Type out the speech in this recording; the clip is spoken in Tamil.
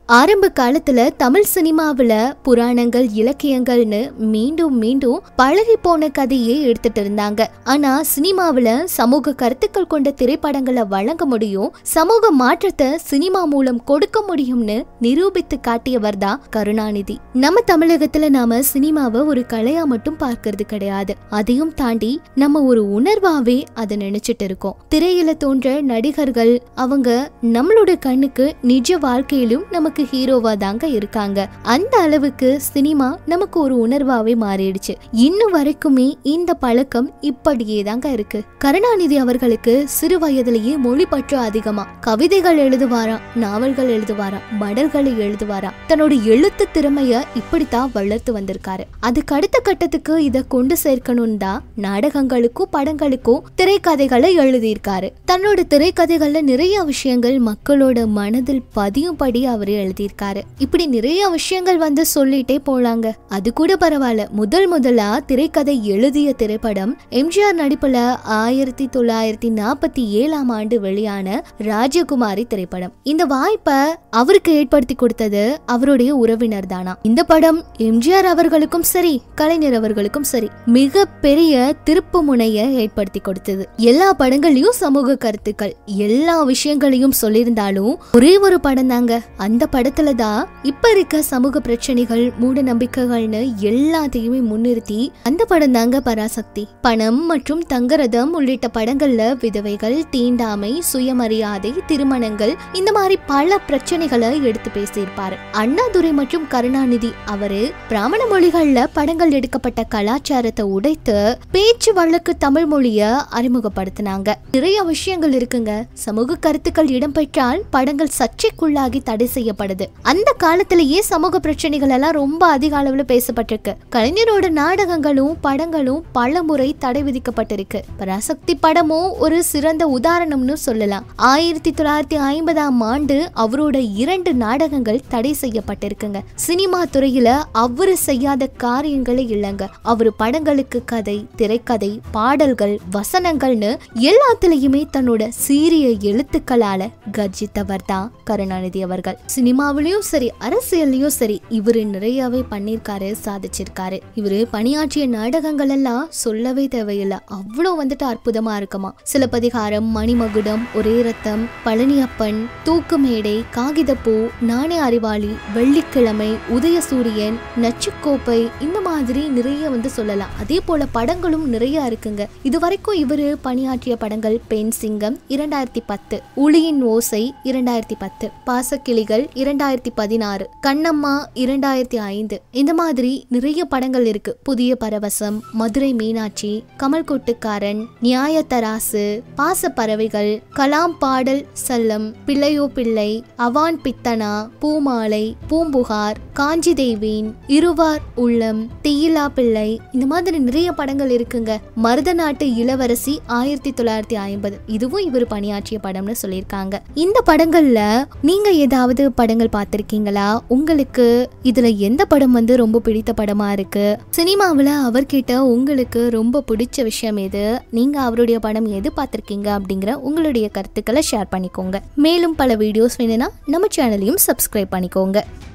ஆரம்ப காலத்துல தமிழ் சினிமாவுல புராணங்கள் இலக்கியங்கள்னு மீண்டும் மீண்டும் பழகி போன கதையே எடுத்துட்டு இருந்தாங்க ஆனா சினிமாவுல சமூக கருத்துக்கள் கொண்ட திரைப்படங்களை வழங்க முடியும் சமூக மாற்றத்தை சினிமா மூலம் கொடுக்க முடியும்னு நிரூபித்து காட்டியவர் தான் கருணாநிதி நம்ம தமிழகத்துல நாம சினிமாவை ஒரு கலையா மட்டும் பார்க்கிறது கிடையாது அதையும் தாண்டி நம்ம ஒரு உணர்வாவே அதை நினைச்சிட்டு இருக்கோம் திரையில தோன்ற நடிகர்கள் அவங்க நம்மளோட கண்ணுக்கு நிஜ வாழ்க்கையிலும் நமக்கு ஹீரோவா தாங்க இருக்காங்க அந்த அளவுக்கு சினிமா நமக்கு ஒரு உணர்வாவே மாறிடுச்சு இன்னும் வரைக்குமே இந்த பழக்கம் இப்படியே தாங்க இருக்கு கருணாநிதி அவர்களுக்கு சிறு வயதிலேயே மொழி பற்று அதிகமா கவிதைகள் எழுதுவாராம் நாவல்கள் எழுதுவாராம் மடல்களை எழுதுவாராம் தன்னோட எழுத்து திறமைய இப்படித்தான் வளர்த்து வந்திருக்காரு அதுக்கு அடுத்த கட்டத்துக்கு இத கொண்டு சேர்க்கணும் தான் நாடகங்களுக்கும் படங்களுக்கும் திரைக்கதைகளை எழுதியிருக்காரு தன்னோட திரைக்கதைகள்ல நிறைய விஷயங்கள் மக்களோட மனதில் பதியும்படி அவர் எழுதியிருக்காரு இப்படி நிறைய விஷயங்கள் வந்து சொல்லிட்டே போலாங்க அது கூட பரவாயில்ல முதல் முதலா திரைக்கதை எழுதிய திரைப்படம் எம்ஜிஆர் நடிப்புல ஆயிரத்தி தொள்ளாயிரத்தி நாற்பத்தி ஏழாம் ஆண்டு வெளியான ராஜகுமாரி திரைப்படம் இந்த வாய்ப்பை அவருக்கு ஏற்படுத்தி கொடுத்தது அவருடைய உறவினர் தானா இந்த படம் எம்ஜிஆர் அவர்களுக்கும் சரி கலைஞர் அவர்களுக்கும் சரி மிக பெரிய திருப்பு முனைய ஏற்படுத்தி கொடுத்தது எல்லா படங்களையும் சமூக கருத்துக்கள் எல்லா விஷயங்களையும் சொல்லியிருந்தாலும் ஒரே ஒரு படம் தாங்க அந்த படத்துல தான் இப்ப இருக்க சமூக பிரச்சனைகள் மூட நம்பிக்கைகள்னு எல்லாத்தையுமே முன்னிறுத்தி அந்த படம் தாங்க பராசக்தி பணம் மற்றும் தங்கரதம் உள்ளிட்ட படங்கள்ல விதவைகள் தீண்டாமை சுயமரியாதை திருமணங்கள் இந்த மாதிரி பல பிரச்சனைகளை எடுத்து பேசியிருப்பாரு அண்ணாதுரை மற்றும் கருணாநிதி அவரு பிராமண மொழிகள்ல படங்கள் எடுக்கப்பட்ட கலாச்சாரத்தை உடைத்து பேச்சு வழக்கு தமிழ் மொழிய அறிமுகப்படுத்தினாங்க நிறைய விஷயங்கள் இருக்குங்க சமூக கருத்துக்கள் இடம்பெற்றால் படங்கள் சர்ச்சைக்குள்ளாகி தடை செய்யப்படுது அந்த காலத்திலேயே சமூக பிரச்சனைகள் எல்லாம் ரொம்ப அதிக அளவுல பேசப்பட்டிருக்கு கலைஞரோட நாடகங்களும் படங்களும் பல முறை தடை விதிக்கப்பட்டிருக்கு பராசக்தி படமும் ஒரு சிறந்த உதாரணம்னு சொல்லலாம் ஆயிரத்தி தொள்ளாயிரத்தி ஐம்பதாம் ஆண்டு அவரோட இரண்டு நாடகங்கள் தடை செய்யப்பட்டிருக்குங்க சினிமா துறையில அவரு செய்யாத காரியங்களே இல்லைங்க அவரு படங்களுக்கு கதை திரைக்கதை பாடல்கள் வசனங்கள்னு எல்லாத்துலயுமே தன்னோட சீரிய எழுத்துக்களால கர்ஜித்தவர் தான் கருணாநிதி அவர்கள் சினிமாவிலயும் சரி அரசியல்லையும் சரி இவரு நிறையவே பண்ணிருக்காரு சாதிச்சிருக்காரு இவரு பணியாற்றிய நாடகங்கள் எல்லாம் சொல்லவே தேவையில்லை அவ்வளோ வந்துட்டு அற்புதமா இருக்குமா சிலப்பதிகாரம் மணிமகுடம் ஒரே ரத்தம் பழனியப்பன் தூக்குமேடை காகிதப்பூ நாணய அறிவாளி வெள்ளிக்கிழமை உதயசூரியன் நச்சுக்கோப்பை இந்த மாதிரி நிறைய வந்து சொல்லலாம் அதே போல படங்களும் நிறைய இருக்குங்க இது வரைக்கும் இவரு பணியாற்றிய படங்கள் பெண் சிங்கம் இரண்டாயிரத்தி பத்து உளியின் ஓசை இரண்டாயிரத்தி பத்து பாசக்கிளிகள் இரண்டாயிரத்தி பதினாறு கண்ணம்மா இரண்டாயிரத்தி ஐந்து இந்த மாதிரி நிறைய படங்கள் இருக்கு புதிய பரவசம் மதுரை மீனாட்சி கமல் கொட்டுக்காரன் நியாய தராசு பாச பறவைகள் கலாம் பாடல் சல்லம் பிள்ளையோ பிள்ளை அவான் பித்தனா பூமாலை பூம்புகார் காஞ்சி தேவீன் இருவார் உள்ளம் தெய்யிலா பிள்ளை இந்த மாதிரி நிறைய படங்கள் இருக்குங்க மருத நாட்டு இளவரசி ஆயிரத்தி தொள்ளாயிரத்தி ஐம்பது இதுவும் இவர் பணியாற்றிய படம்னு சொல்லியிருக்காங்க இந்த படங்கள்ல நீங்க ஏதாவது படங்கள் பார்த்திருக்கீங்களா உங்களுக்கு இதுல எந்த படம் வந்து ரொம்ப பிடித்த படமா இருக்கு சினிமாவில் அவர்கிட்ட உங்களுக்கு ரொம்ப பிடிச்ச விஷயம் எது நீங்க அவருடைய படம் எது பார்த்திருக்கீங்க அப்படிங்கிற உங்களுடைய கருத்துக்களை ஷேர் பண்ணிக்கோங்க மேலும் பல வீடியோஸ் வேணும்னா நம்ம சேனலையும் சப்ஸ்கிரைப் பண்ணிக்கோங்க